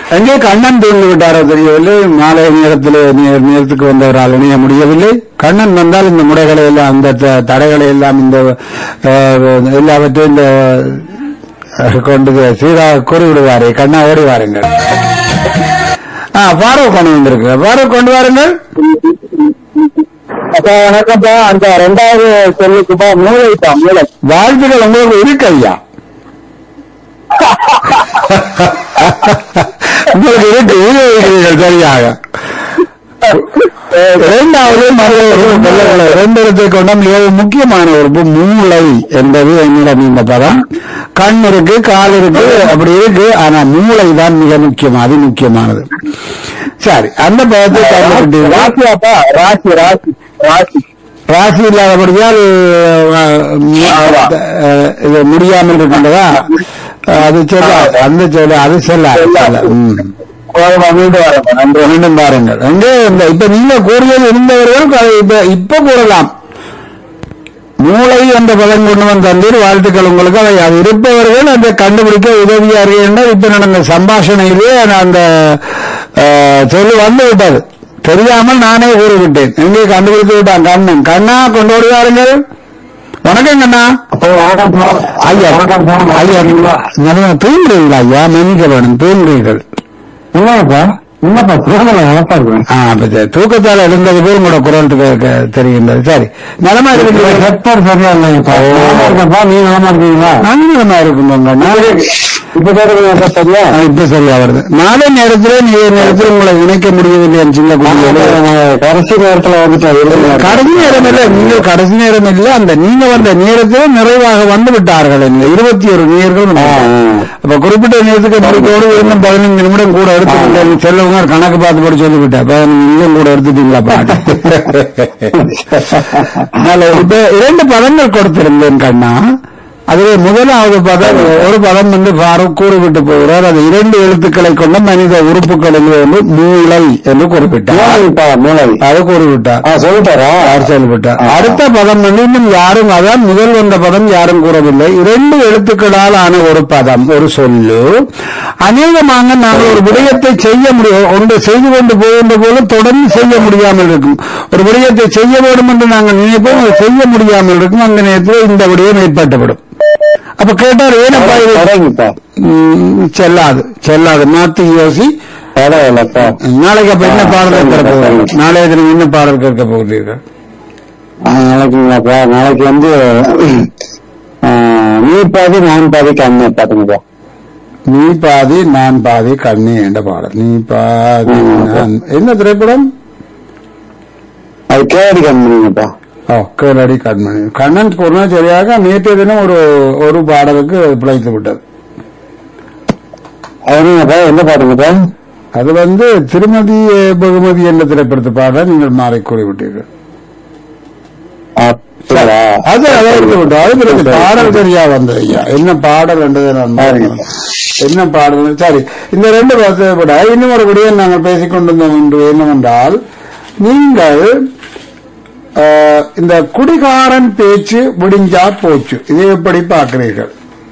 எங்கே கண்ணன் தூங்கி விட்டாரோ தெரியவில்லை மாலை நேரத்தில் நே- நேரத்துக்கு வந்தவரால் இணைய முடியவில்லை கண்ணன் வந்தால் இந்த முறைகளை எல்லாம் அந்த த- தடைகளை எல்லாம் இந்த அஹ், எல்லாவற்றையும் இந்த அஹ், கொண்டு சீரா கூறி விடுவாரே கண்ணா ஓடி வாருங்கள் ஆ ஃபாரூக் கொண்டு வந்திருக்கு ஃபாரூக் கொண்டு வாருங்கள் அப்பா வணக்கம்ப்பா அந்த ரெண்டாவது சொல்லுக்குப்பா மூளைப்பா மூளை வாழ்த்துக்கள் உங்களுக்கு இருக்கு ஐயா உங்களுக்கு இருக்கு இது இருக்கிறீர்கள் சரியாக இரண்டாவது மறுபடியும் வெள்ளை ரெண்டு இடத்தை கொண்ட மிக முக்கியமான ஒரு மூளை என்பது என்னிடம் இந்த பதம் கண் இருக்கு கால் இருக்கு அப்படி இருக்கு ஆனா மூளை தான் மிக முக்கியம் அது முக்கியமானது சரி அந்த பதத்தை கண்டுபிடித்தீர்கள் ராசியாப்பா ராசி ராசி ராசி ராசி இல்லாதபடியால் அஹ், அஹ், இது முடியாமல் இருக்கின்றதா அது சொல்ல அந்த சொல்ல அது சொல்ல கோபமா மீண்டு வரப்பா நன்றி மீண்டும் பாருங்கள் எங்கே இந்த இப்ப நீங்க கூறியது இருந்தவர்கள் அதை இப்ப இப்ப கூறலாம் மூளை என்ற பதம் கொண்டு வந்த தந்தீர் வாழ்த்துக்கள் உங்களுக்கு அதை அது இருப்பவர்கள் அதை கண்டுபிடிக்க உதவியார்கள் என்றால் இப்ப நடந்த சம்பாஷணையிலே அந்த அஹ், சொல்லு வந்து விட்டது தெரியாமல் நானே கூறிவிட்டேன் எங்கே கண்டுபிடித்து விட்டான் கண்ணன் கண்ணா கொண்டு வருவாருங்கள் வணக்கம் கண்ணா ஐயா ஐயா நல்லா தூங்குறீங்களா ஐயா மன்னிக்க வேணும் தூங்குறீர்கள் இல்லப்பா இல்லப்பா திருமணம் நினைப்பா இருக்கேன் ஆ, அப்ப சரி. தூக்கத்தால் எழுந்தது போய் உங்களோட குரல் க- க- தெரிகின்றது சரி நலமா இருக்கீங்களா செப்டர் சரியா இல்லைங்கப்பா நல்லா இருக்கப்பா நீ நலமா இருக்கீங்களா நான் நலமா இருக்கும்போங்க நாளை இப்ப கேட்கறீங்க சரியா ஆ, இப்ப சரியா வருது நாளை நேரத்திலே நீ நேரத்தில் உங்களை இணைக்க முடியவில்லை என் சின்ன குழந்தைகளே கடைசி நேரத்துல வந்துட்டேன் கடைசி நேரம் இல்ல நீங்க கடைசி நேரம் இல்ல அந்த நீங்க வந்த நேரத்தில் நிறைவாக வந்து விட்டார்கள் இந்த இருபத்தி ஒரு நேர்கள் அப்ப குறிப்பிட்ட நேரத்துக்கு முடிக்கோடு இன்னும் பதினைந்து நிமிடம் கூட எடுத்து செல்லவங்க கணக்கு பார்த்து போட்டு சொல்லிவிட்டேன் பதினஞ்சு நிமிடம் கூட எடுத்துட்டீங்களா பாட்டு அதனால இப்ப இரண்டு பதங்கள் கொடுத்திருந்தேன் கண்ணா அதுவே முதலாவது பதம் ஒரு பதம் வந்து ஃபாரூக் கூறிவிட்டு போகிறார் அது இரண்டு எழுத்துக்களை கொண்ட மனித உறுப்புகள் என்று வந்து மூளை என்று குறிப்பிட்டார் மூளைப்பா மூளை அது கூறிவிட்டார் ஆ சொல்லிட்டாரா யார் செயல்பட்டார் அடுத்த பதம் வந்து இன்னும் யாரும் அதான் முதல் வந்த பதம் யாரும் கூறவில்லை இரண்டு எழுத்துக்களால் ஆன ஒரு பதம் ஒரு சொல்லு அநேகமாக நாங்கள் ஒரு விடயத்தை செய்ய முடியும் ஒன்று செய்து கொண்டு போகின்ற போது தொடர்ந்து செய்ய முடியாமல் இருக்கும் ஒரு விடயத்தை செய்ய வேண்டும் என்று நாங்கள் நினைப்போம் அதை செய்ய முடியாமல் இருக்கும் அந்த நேரத்தில் இந்த விடயம் ஏற்பட்டுவிடும் அப்ப கேட்டார் ஏனப்பா இது தொடங்கிப்பா ம், செல்லாது செல்லாது மாத்தி யோசி பரவாயில்லப்பா நாளைக்கு அப்ப என்ன பாடல் கேட்க போகிறீர்கள் நாளைய தினம் என்ன பாடல் கேட்க போகிறீர்கள் நாளைக்குங்களாப்பா நாளைக்கு வந்து ஆ, நீ பாதி நான் பாதி கண்ணு பாத்துங்கப்பா நீ பாதி நான் பாதி கண்ணி என்ற பாடல் நீ பாதி நான் என்ன திரைப்படம் அது கேடி கண்ணுங்கப்பா ஓ கேளடி கண்மணி கண்ணன் கூறினா சரியாக நேற்றைய தினம் ஒரு ஒரு பாடலுக்கு பிழைத்து விட்டது அதுங்கப்பா எந்த பாட்டுங்கப்பா அது வந்து திருமதி பகுமதி என்ற திரைப்படத்து பாடல் நீங்கள் மாறி கூறிவிட்டீர்கள் அப்படியா? அது அதை எடுத்து விட்டோம் அது பிறகு பாடல் சரியா வந்தது ஐயா என்ன பாடல் என்றதை நான் பாருங்க என்ன பாடல் சரி இந்த ரெண்டு பதத்தை விட இன்னும் ஒரு விடயம் நாங்கள் பேசிக் கொண்டிருந்தோம் என்று என்னவென்றால் நீங்கள் ஆஹ், இந்த குடிகாரன் பேச்சு விடிஞ்சா போச்சு இதை எப்படி பார்க்கிறீர்கள்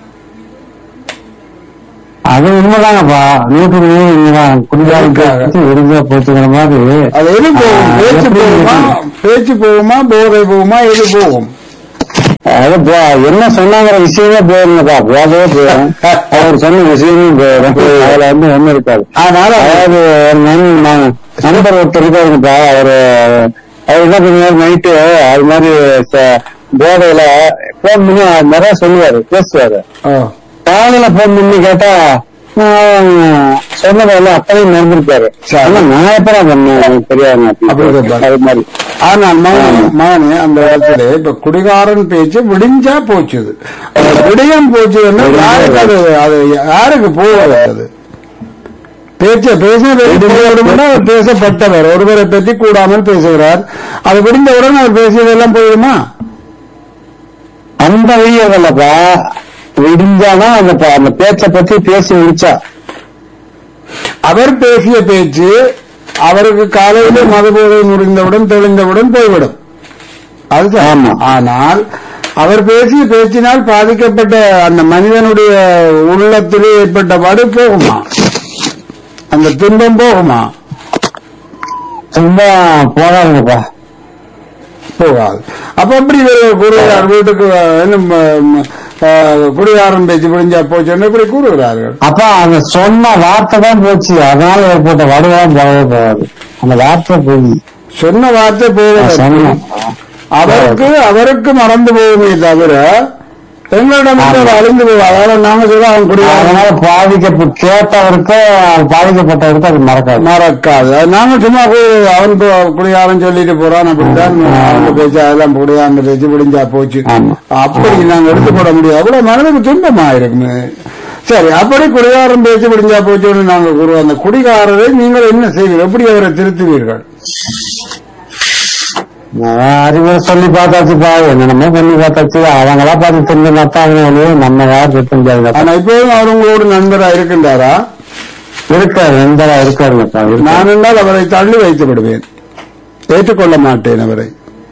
அது உண்மைதாங்கப்பா நூற்று நூறு உண்மைதான் குடிகாரன் பேச்சு விருந்தா போச்சுக்கிற மாதிரி அது எது போகும் ஆ, பேச்சு எப்படி போகுமா பேச்சு போகுமா போதை போகுமா எது போகும் அது போ- என்ன சொன்னாங்கிற விஷயமே போயிருங்கப்பா போதவே போயிடும் அவர் சொன்ன விஷயமே போயிடும் அதுல வந்து ஒண்ணும் இருக்காது அதனால அதாவது ஒரு நண்- ந- நண்பர் ஒருத்தர் இருக்காருங்கப்பா அவரு அவர் என்ன பண்ணுவாரு நைட்டு அது மாதிரி ச- போதையில போன் பண்ணி அது நிறைய சொல்லுவாரு பேசுவாரு ஓ, காலையில போன் பண்ணி கேட்டா ஆஹ், சொன்னதெல்லாம் அப்பதையும் நடந்திருக்காரு சரி. ஆனா நான் எப்பதான் பண்ணேன் எனக்கு தெரியாது அப்படி இருப்பாரு. அது மாதிரி ஆனால் மகனே மகனே அந்த இடத்துல இப்ப குடிகாரன் பேச்சு விடிஞ்சா போச்சுது அந்த விடியம் போச்சுன்னா யாருக்கு அது அது யாருக்கு போவது அது பேச்ச பேச வேண்டும்னா அவர் பேசப்பட்டவர் ஒருவரை பற்றி கூடாமல் பேசுகிறார் அது விடிந்தவுடன் அவர் பேசியதெல்லாம் போயிடுமா அந்த வீடியோலப்பா விடிஞ்சாதான் அந்த ப- அந்த பேச்சை பத்தி பேசி முடிச்சா அவர் பேசிய பேச்சு அவருக்கு காலையிலே மதுபோதை முடிந்தவுடன் தெளிந்தவுடன் போய்விடும் அதுதான் ஆமா. ஆனால் அவர் பேசிய பேச்சினால் பாதிக்கப்பட்ட அந்த மனிதனுடைய உள்ளத்திலே ஏற்பட்ட வடு போகுமா அந்த துன்பம் போகுமா ரொம்ப போகாதுங்கப்பா போகாது அப்ப எப்படி கூறுகிறார் வீட்டுக்கு என்ன ம- ம- அஹ், குடிகாரன் பேச்சு முடிஞ்சா போச்சுன்னு இப்படி கூறுகிறார்கள் அப்பா அந்த சொன்ன வார்த்தை தான் போச்சு அதனால ஏற்பட்ட வடுதான் போகவே போகாது அந்த வார்த்தை போய் சொன்ன வார்த்தை போவதில்லை சொன்னேன் அவருக்கு அவருக்கு மறந்து போகுமே தவிர எங்களிடம் இருந்து அது அழிந்து போகும் அதனால நாங்க சொல்ல அவன் குடிகாரன் அதனால பாதிக்கப்ப கேட்டவருக்கு பாதிக்கப்பட்டவருக்கு அது மறக்காது மறக்காது அது நாங்க சும்மா போய் அவன் கு- குடிகாரன் சொல்லிட்டு போறான் அப்படித்தான் அவங்க பேச்சு அதெல்லாம் குடிகாரன் பேச்சு முடிஞ்சா போச்சு ஆமா. அப்படி நாங்க எடுத்து போட முடியாது அவ்வளவு மனதுக்கு துன்பமா இருக்குமே சரி அப்படி குடிகாரன் பேச்சு முடிஞ்சா போச்சுன்னு நாங்க கூறுவோம் அந்த குடிகாரரை நீங்கள் என்ன செய்வீர்கள் எப்படி அவரை திருத்துவீர்கள் நான் அறிவுரை சொல்லி பார்த்தாச்சுப்பா என்னென்னமோ பண்ணி பார்த்தாச்சு அவங்களா பார்த்து தெரிஞ்ச மாட்டாங்க நம்ம யாரும் இருக்க முடியாது ஆனா இப்போதும் அவர் உங்களோட நண்பரா இருக்கின்றாரா இருக்காரு எந்த இருக்காருங்கப்பா இருக்காரு. நான் என்றால் அவரை தள்ளி வைத்து விடுவேன் ஏற்றுக்கொள்ள மாட்டேன் அவரை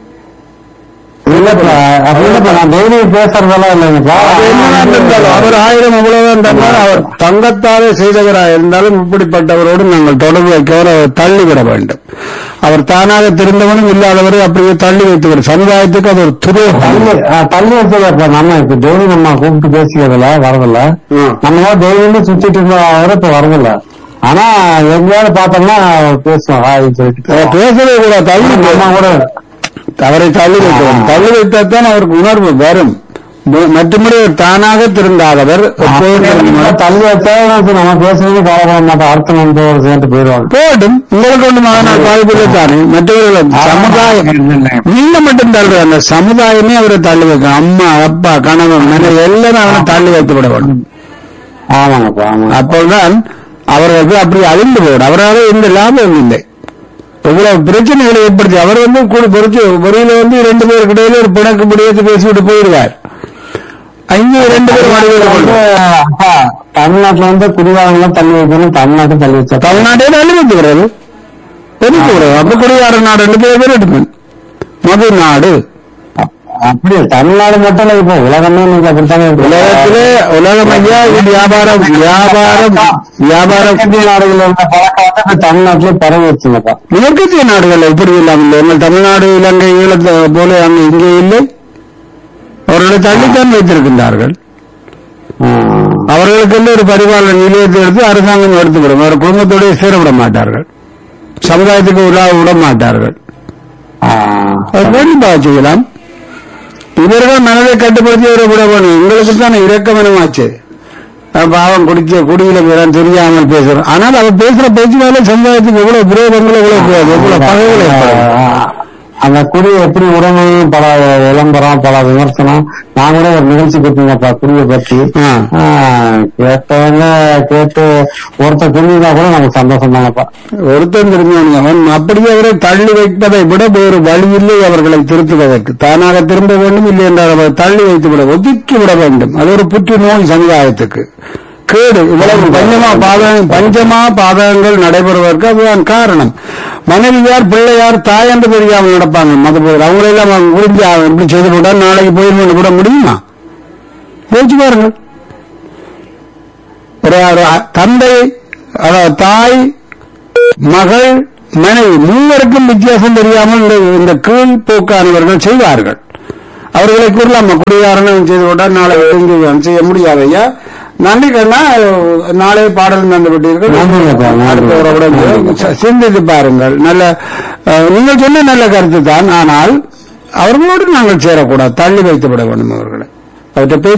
இல்லப்பா அப்படி இல்லப்பா நான் டெய்லி பேசுறதெல்லாம் இல்லைங்கப்பா அது என்னதான் இருந்தாலும் அவர் ஆயிரம் அவ்வளவுதான் தந்தால் அவர் தங்கத்தாலே செய்தவராக இருந்தாலும் இப்படிப்பட்டவரோடு நாங்கள் தொடர்பு வைக்கவர் அவர் தள்ளிவிட வேண்டும் அவர் தானாக திருந்தவனும் இல்லாதவரை அப்படியே தள்ளி வைத்து விடும் சமுதாயத்துக்கு அது ஒரு துரோகம் தள்ளி ஆ, தள்ளி வச்சதப்பா நம்ம இப்ப டெய்லி நம்ம கூப்பிட்டு பேசிக்கிறதுல வரதில்ல ம். நம்ம டெய்லி சுத்திட்டு இருந்தவரை இப்ப வரதில்ல ஆனா எங்கேயாவது பார்த்தோம்னா பேசுவோம் ஹாய் சொல்லிட்டு அவர் பேசவே கூட தள்ளி நம்ம கூட அவரை தள்ளி வைக்க வேண்டும் தள்ளி வைத்தால்தான் அவருக்கு உணர்வு வரும் ம- மற்றபடி அவர் தானாக திருந்தாதவர் எப்போதும் திருந்துவார். தள்ளி வச்சா நம்ம பேசுறது கவலைப்பட மாட்டோம் அடுத்த நண்பர் சேர்ந்து போயிடுவாங்க போட்டும் உங்களுக்கு ஒன்று மகனால் பாதிப்பில்லை தானே மற்றவர்கள் சமுதாயம் நீங்க மட்டும் தள்ளுற அந்த சமுதாயமே அவரை தள்ளி வைக்கும் அம்மா அப்பா கணவன் மனைவி எல்லாரும் அவனை தள்ளி வைத்து விட வேண்டும் ஆமாங்கப்பா ஆமாங்க அப்போதுதான் அவர்களுக்கு அப்படி அழிந்து போடும் அவரால் எந்த லாபம் இல்லை இவ்வளவு பிரச்சனைகளை ஏற்படுத்தி அவர் வந்து கூட பொறிச்சு பொறியில வந்து ரெண்டு பேருக்கு இடையில ஒரு பிணக்கு முடியத்து பேசிவிட்டு போயிடுவார் அங்கே ரெண்டு பேரும் வந்து, மனிதர்கள் அப்பா, தமிழ்நாட்டுல வந்து குடிகாரங்களும் தள்ளி வைக்கணும் தமிழ்நாட்டும் தள்ளி வச்சா தமிழ்நாட்டே தள்ளி வைத்துக்கிறது பெருக்கி விடுறது அப்ப குடிகார நாடு ரெண்டு பேர் பேர் எடுப்பேன் மது நாடு அப்படி தமிழ்நாடு மட்டும் இல்ல இப்போ உலகமே நீங்க அப்படித்தானே இருக்கு. உலகத்திலே உலகம் ஐயா இது வியாபாரம் வியாபாரம் வியாபாரம் மேற்கத்திய நாடுகள்ல இருந்த பழக்கம் வந்து இப்ப தமிழ்நாட்டிலே பரவி வச்சுங்கப்பா மேற்கத்திய நாடுகள் இப்படி இல்லாமல் எங்கள் தமிழ்நாடு இலங்கை ஈழத்தை போல அங்கே இங்கே இல்லை அவர்களை தள்ளித்தான் வைத்திருக்கின்றார்கள் அவர்களுக்கு ஒரு பரிபாலன நிலையத்தை எடுத்து அரசாங்கம் எடுத்துவிடும் அவர் குடும்பத்தோடு சேரவிட மாட்டார்கள் சமுதாயத்துக்கு உலா விட மாட்டார்கள் அது வேண்டும்பா செய்யலாம் இவர்கள் மனதை கட்டுப்படுத்தி அவரை விட வேணும் எங்களுக்கு தான் இரக்கமனமாச்சு பாவம் குடிச்ச குடியில போறான் தெரியாமல் பேசுறோம் ஆனால் அவர் பேசுற பேச்சுனால சமுதாயத்துக்கு எவ்வளவு விரோதங்கள் எவ்வளவு எவ்வளவு பகைகள் ஏற்படும் அந்த குடி எப்படி உடனே பல விளம்பரம் பல விமர்சனம் நான் கூட ஒரு நிகழ்ச்சி கொடுத்தீங்கப்பா குடியை பத்தி ஆ. ஆ, கேட்டவங்க கேட்டு ஒருத்தர் தெரிஞ்சுனா கூட நமக்கு சந்தோஷம் தானப்பா ஒருத்தன் தெரிஞ்சவன் அவன் அப்படியே அவரை தள்ளி வைப்பதை விட வேறு வழி இல்லை அவர்களை திருத்துவதற்கு தானாக திரும்ப வேண்டும் இல்லை என்றால் அவரை தள்ளி வைத்து விட ஒதுக்கி விட வேண்டும் அது ஒரு புற்றுநோய் சமுதாயத்துக்கு கேடு இவ்வளவு பஞ்சமா பாதகம் பஞ்சமா பாதகங்கள் நடைபெறுவதற்கு அதுதான் காரணம் மனைவியார் பிள்ளையார் தாய் என்று தெரியாமல் நடப்பாங்க மத பேர் அவங்களெல்லாம் முடிஞ்சு இப்படி செய்து விட்டா நாளைக்கு போயிருந்தோம் விட முடியுமா யோசிச்சு பாருங்கள் ஒரு ஒரு தந்தை அதாவது தாய் மகள் மனைவி மூவருக்கும் வித்தியாசம் தெரியாமல் இந்த இந்த கீழ் போக்கானவர்கள் செய்வார்கள் அவர்களை கூறலாம் குடிகாரணம் செய்து விட்டால் நாளை இங்கு செய்ய முடியாது ஐயா நன்றி கண்ணா நாளை பாடல் தந்து விட்டீர்கள் நன்றிங்கப்பா, நன்றி. அடுத்த உறவுடன் ச- சிந்தித்து பாருங்கள் நல்ல அஹ், நீங்கள் சொன்ன நல்ல கருத்து தான் ஆனால் அவர்களோடு நாங்கள் சேரக்கூடாது தள்ளி வைத்து விட வேண்டும் அவர்களை அவற்றை பேச்சு